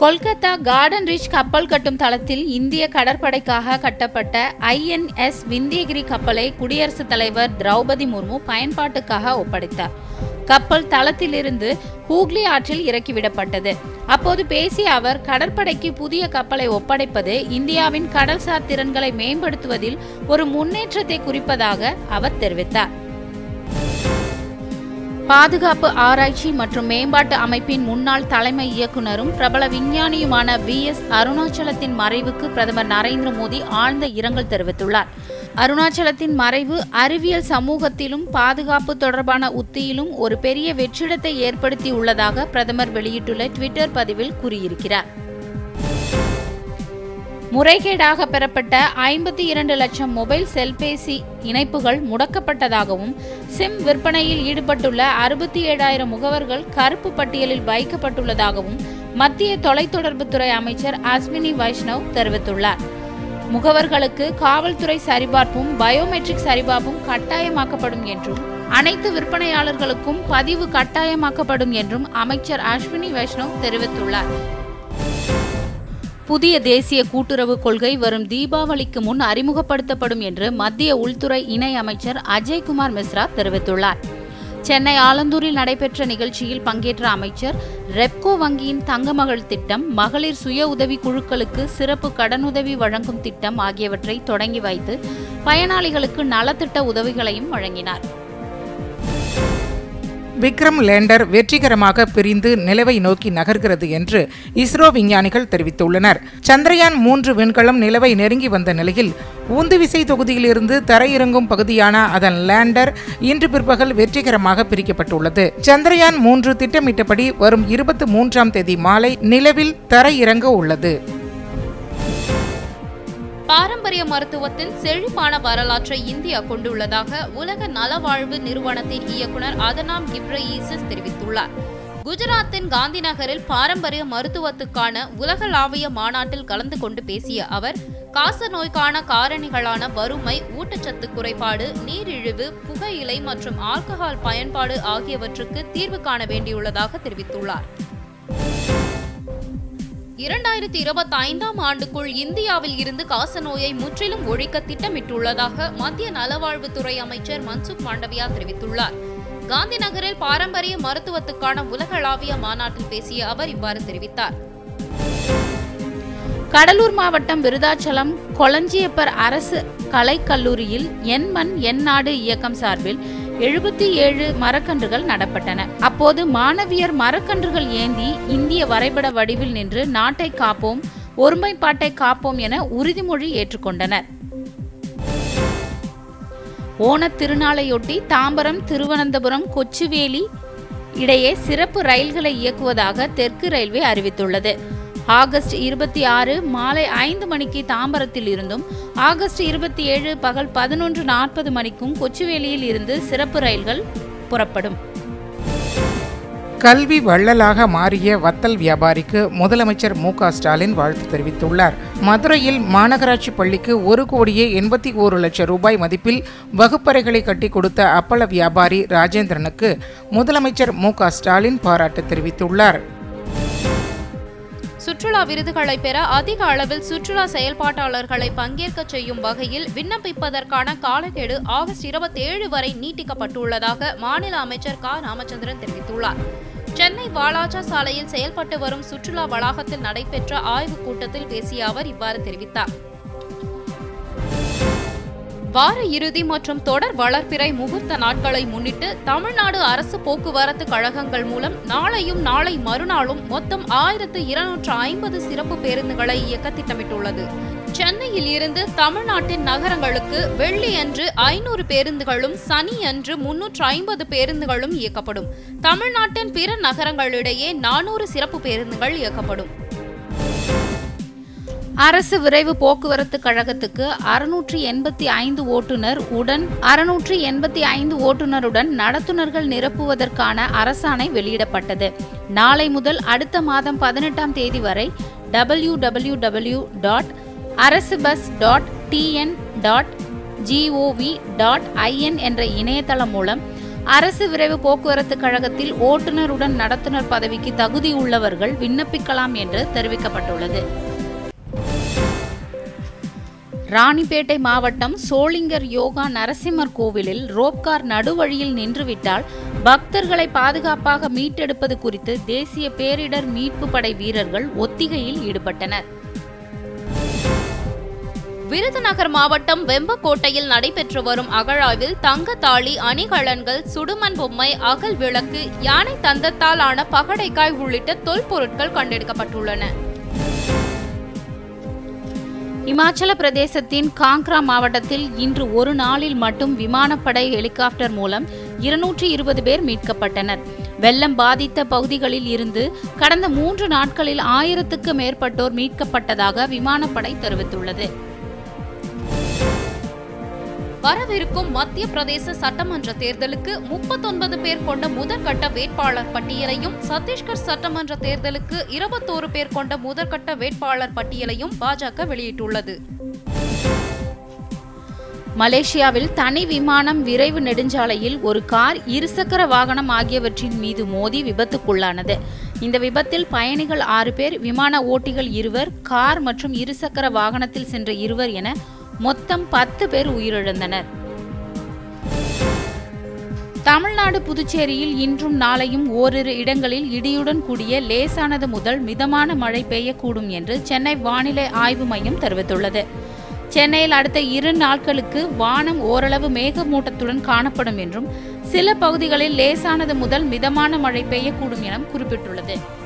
Kolkata garden rich கப்பல் கட்டும் தளத்தில் இந்திய கடற்படைக்காக கட்டப்பட்ட ஐஎன்எஸ் விந்தியகிரி கப்பலை குடியரசுத் தலைவர் திரௌபதி முர்மு பயன்பாட்டுக்காக ஒப்படைத்தார் கப்பல் தளத்திலிருந்து ஹூக்ளி ஆற்றில் இறக்கிவிடப்பட்டது அப்போது பேசிய அவர் கடற்படைக்கு புதிய கப்பலை ஒப்படைப்பது இந்தியாவின் கடல்சார் திறன்களை மேம்படுத்துவதில் ஒரு முன்னேற்றத்தை குறிப்பதாக அவர் தெரிவித்தார் பாதுகாப்பு ஆராய்ச்சி மற்றும் மேம்பாட்டு அமைப்பின் முன்னாள் தலைமை இயக்குனரும் பிரபல விஞ்ஞானியுமான வி எஸ் அருணாச்சலத்தின் மறைவுக்கு பிரதமர் நரேந்திர மோடி ஆழ்ந்த இரங்கல் தெரிவித்துள்ளார் அருணாச்சலத்தின் மறைவு அறிவியல் சமூகத்திலும் பாதுகாப்பு தொடர்பான உத்தியிலும் ஒரு பெரிய வெற்றிடத்தை ஏற்படுத்தி உள்ளதாக பிரதமர் வெளியிட்டுள்ள ட்விட்டர் பதிவில் கூறியிருக்கிறார் முறைகேடாக பெறப்பட்ட ஐம்பத்தி இரண்டு லட்சம் மொபைல் செல்பேசி இணைப்புகள் முடக்கப்பட்டதாகவும் சிம் விற்பனையில் ஈடுபட்டுள்ள அறுபத்தி ஏழாயிரம் முகவர்கள் கருப்பு பட்டியலில் வைக்கப்பட்டுள்ளதாகவும் மத்திய தொலைத்தொடர்புத்துறை அமைச்சர் அஸ்வினி வைஷ்ணவ் தெரிவித்துள்ளார் முகவர்களுக்கு காவல்துறை சரிபார்ப்பும் பயோமெட்ரிக் சரிபார்ப்பும் கட்டாயமாக்கப்படும் என்றும் அனைத்து விற்பனையாளர்களுக்கும் பதிவு கட்டாயமாக்கப்படும் என்றும் அமைச்சர் அஸ்வினி வைஷ்ணவ் தெரிவித்துள்ளார் புதிய தேசிய கூட்டுறவு கொள்கை வரும் தீபாவளிக்கு முன் அறிமுகப்படுத்தப்படும் என்று மத்திய உள்துறை இணை அமைச்சர் அஜய்குமார் மிஸ்ரா தெரிவித்துள்ளார் சென்னை ஆலந்தூரில் நடைபெற்ற நிகழ்ச்சியில் பங்கேற்ற அமைச்சர் ரெப்கோ வங்கியின் தங்கமகள் திட்டம் மகளிர் சுய உதவி குழுக்களுக்கு சிறப்பு கடனுதவி வழங்கும் திட்டம் ஆகியவற்றை தொடங்கி வைத்து பயனாளிகளுக்கு நலத்திட்ட உதவிகளையும் வழங்கினார் விக்ரம் லேண்டர் வெற்றிகரமாக பிரிந்து நிலவை நோக்கி நகர்கிறது என்று இஸ்ரோ விஞ்ஞானிகள் தெரிவித்துள்ளனர் சந்திரயான் மூன்று விண்கலம் நிலவை நெருங்கி வந்த நிலையில் உந்துவிசை தொகுதியிலிருந்து தரையிறங்கும் பகுதியான அதன் லேண்டர் இன்று பிற்பகல் வெற்றிகரமாக பிரிக்கப்பட்டுள்ளது சந்திரயான் மூன்று திட்டமிட்டபடி வரும் இருபத்தி மூன்றாம் தேதி மாலை நிலவில் தரையிறங்க உள்ளது பாரம்பரிய மருத்துவத்தில் செழிப்பான வரலாற்றை இந்தியா கொண்டுள்ளதாக உலக நலவாழ்வு நிறுவனத்தின் இயக்குனர் அதனாம் கிப்ரயீசஸ் தெரிவித்துள்ளார் குஜராத்தின் காந்தி நகரில் பாரம்பரிய மருத்துவத்துக்கான உலகளாவிய மாநாட்டில் கலந்து கொண்டு பேசிய அவர் காச நோய்க்கான காரணிகளான வறுமை ஊட்டச்சத்து குறைபாடு நீரிழிவு புகையிலை மற்றும் ஆல்கஹால் பயன்பாடு ஆகியவற்றுக்கு தீர்வு காண வேண்டியுள்ளதாக தெரிவித்துள்ளார் இரண்டாயிரத்தி இருபத்தி ஐந்தாம் ஆண்டுக்குள் இந்தியாவில் இருந்து காசநோயை முற்றிலும் ஒழிக்க திட்டமிட்டுள்ளதாக மத்திய நலவாழ்வுத்துறை அமைச்சர் மன்சுக் மாண்டவியா தெரிவித்துள்ளார் காந்தி நகரில் பாரம்பரிய மருத்துவத்துக்கான உலகளாவிய மாநாட்டில் பேசிய அவர் இவ்வாறு தெரிவித்தார் கடலூர் மாவட்டம் விருதாச்சலம் கொளஞ்சியப்பர் அரசு கலைக்கல்லூரியில் என் மண் என் நாடு இயக்கம் சார்பில் எழுபத்தி ஏழு மரக்கன்றுகள் நடப்பட்டன அப்போது மாணவியர் மரக்கன்றுகள் ஏந்தி இந்திய வரைபட வடிவில் நின்று நாட்டை காப்போம் ஒருமைப்பாட்டை காப்போம் என உறுதிமொழி ஏற்றுக்கொண்டனர் ஓணத் திருநாளையொட்டி தாம்பரம் திருவனந்தபுரம் கொச்சுவேலி இடையே சிறப்பு ரயில்களை இயக்குவதாக தெற்கு ரயில்வே அறிவித்துள்ளது ஆகஸ்ட் இருபத்தி ஆறு மாலை ஐந்து மணிக்கு தாம்பரத்தில் இருந்தும் ஆகஸ்ட் இருபத்தி ஏழு பகல் பதினொன்று நாற்பது மணிக்கும் கொச்சுவேலியில் இருந்து சிறப்பு ரயில்கள் புறப்படும் கல்வி வள்ளலாக மாறிய வத்தல் வியாபாரிக்கு முதலமைச்சர் மு க ஸ்டாலின் வாழ்த்து தெரிவித்துள்ளார் மதுரையில் மாநகராட்சி பள்ளிக்கு ஒரு கோடியே எண்பத்தி ஓரு லட்சம் ரூபாய் மதிப்பில் வகுப்பறைகளை கட்டி கொடுத்த அப்பள வியாபாரி ராஜேந்திரனுக்கு முதலமைச்சர் மு க ஸ்டாலின் பாராட்டு தெரிவித்துள்ளார் சுற்றுலா விருதுகளை பெற அதிக அளவில் சுற்றுலா செயல்பாட்டாளர்களை பங்கேற்க செய்யும் வகையில் விண்ணப்பிப்பதற்கான காலக்கெடு ஆகஸ்ட் இருபத்தி ஏழு வரை நீட்டிக்கப்பட்டுள்ளதாக மாநில அமைச்சர் க ராமச்சந்திரன் தெரிவித்துள்ளார் சென்னை வாலாஜா சாலையில் செயல்பட்டு வரும் சுற்றுலா வளாகத்தில் நடைபெற்ற ஆய்வுக் கூட்டத்தில் பேசிய அவர் இவ்வாறு தெரிவித்தார் வார இறுதி மற்றும் தொடர் வளர்ப்பிறை முகூர்த்த நாட்களை முன்னிட்டு தமிழ்நாடு அரசு போக்குவரத்து கழகங்கள் மூலம் நாளையும் நாளை மறுநாளும் மொத்தம் ஆயிரத்து இருநூற்று ஐம்பது சிறப்பு பேருந்துகளை இயக்க திட்டமிட்டுள்ளது சென்னையில் இருந்து தமிழ்நாட்டின் நகரங்களுக்கு வெள்ளி அன்று ஐநூறு பேருந்துகளும் சனி அன்று முன்னூற்று ஐம்பது பேருந்துகளும் இயக்கப்படும் தமிழ்நாட்டின் பிற நகரங்களிடையே நானூறு சிறப்பு பேருந்துகள் இயக்கப்படும் அரசு விரைவு போக்குவரத்து கழகத்துக்கு அறுநூற்றி எண்பத்தி ஐந்து ஓட்டுநர் உடன் அறுநூற்றி எண்பத்தி ஐந்து ஓட்டுநருடன் நடத்துனர்கள் நிரப்புவதற்கான அரசாணை வெளியிடப்பட்டது நாளை முதல் அடுத்த மாதம் பதினெட்டாம் தேதி வரை டபிள்யூ டபிள்யூ டபிள்யூ டாட் அரசு bus dot TN dot GOV dot IN என்ற இணையதளம் மூலம் அரசு விரைவு போக்குவரத்து கழகத்தில் ஓட்டுநருடன் நடத்துனர் பதவிக்கு தகுதியுள்ளவர்கள் விண்ணப்பிக்கலாம் என்று தெரிவிக்கப்பட்டுள்ளது ராணிப்பேட்டை மாவட்டம் சோளிங்கர் யோகா நரசிம்மர் கோவிலில் ரோப்கார் நடுவழியில் நின்றுவிட்டால் பக்தர்களை பாதுகாப்பாக மீட்டெடுப்பது குறித்து தேசிய பேரிடர் மீட்பு படை வீரர்கள் ஒத்திகையில் ஈடுபட்டனர் விருதுநகர் மாவட்டம் வெம்பக்கோட்டையில் நடைபெற்று வரும் அகழாய்வில் தங்கத்தாளி அணிகலன்கள் சுடுமண் பொம்மை அகல் விளக்கு யானை தந்தத்தால் ஆன பகடைக்காய் உள்ளிட்ட தொல்பொருட்கள் கண்டெடுக்கப்பட்டுள்ளன இமாச்சல பிரதேசத்தின் காங்க்ரா மாவட்டத்தில் இன்று ஒரு நாளில் மட்டும் விமானப்படை ஹெலிகாப்டர் மூலம் இருநூற்றி இருபது பேர் மீட்கப்பட்டனர் வெள்ளம் பாதித்த பகுதிகளில் இருந்து கடந்த மூன்று நாட்களில் ஆயிரத்துக்கு மேற்பட்டோர் மீட்கப்பட்டதாக விமானப்படை தெரிவித்துள்ளது வரவிருக்கும் மத்திய பிரதேச சட்டமன்ற தேர்தலுக்கு முப்பத்தொன்பது பேர் கொண்ட முதற்கட்ட வேட்பாளர் பட்டியலையும் சத்தீஸ்கர் சட்டமன்ற தேர்தலுக்கு இருபத்தோரு பேர் கொண்ட முதற்கட்ட வேட்பாளர் பட்டியலையும் பாஜக வெளியிட்டுள்ளது மலேசியாவில் தனி விமானம் விரைவு நெடுஞ்சாலையில் ஒரு கார் இருசக்கர வாகனம் ஆகியவற்றின் மீது மோதி விபத்துக்குள்ளானது இந்த விபத்தில் பயணிகள் ஆறு பேர் விமான ஓட்டிகள் இருவர் கார் மற்றும் இருசக்கர வாகனத்தில் சென்ற இருவர் என மொத்தம் பத்து பேர் உயிரிழந்தனர் தமிழ்நாடு புதுச்சேரியில் இன்றும் நாளையும் ஓரிரு இடங்களில் இடியுடன் கூடிய லேசானது முதல் மிதமான மழை பெய்யக்கூடும் என்று சென்னை வானிலை ஆய்வு மையம் தெரிவித்துள்ளது சென்னையில் அடுத்த இரு நாட்களுக்கு வானம் ஓரளவு மேகமூட்டத்துடன் காணப்படும் என்றும் சில பகுதிகளில் லேசானது முதல் மிதமான மழை பெய்யக்கூடும் என குறிப்பிட்டுள்ளது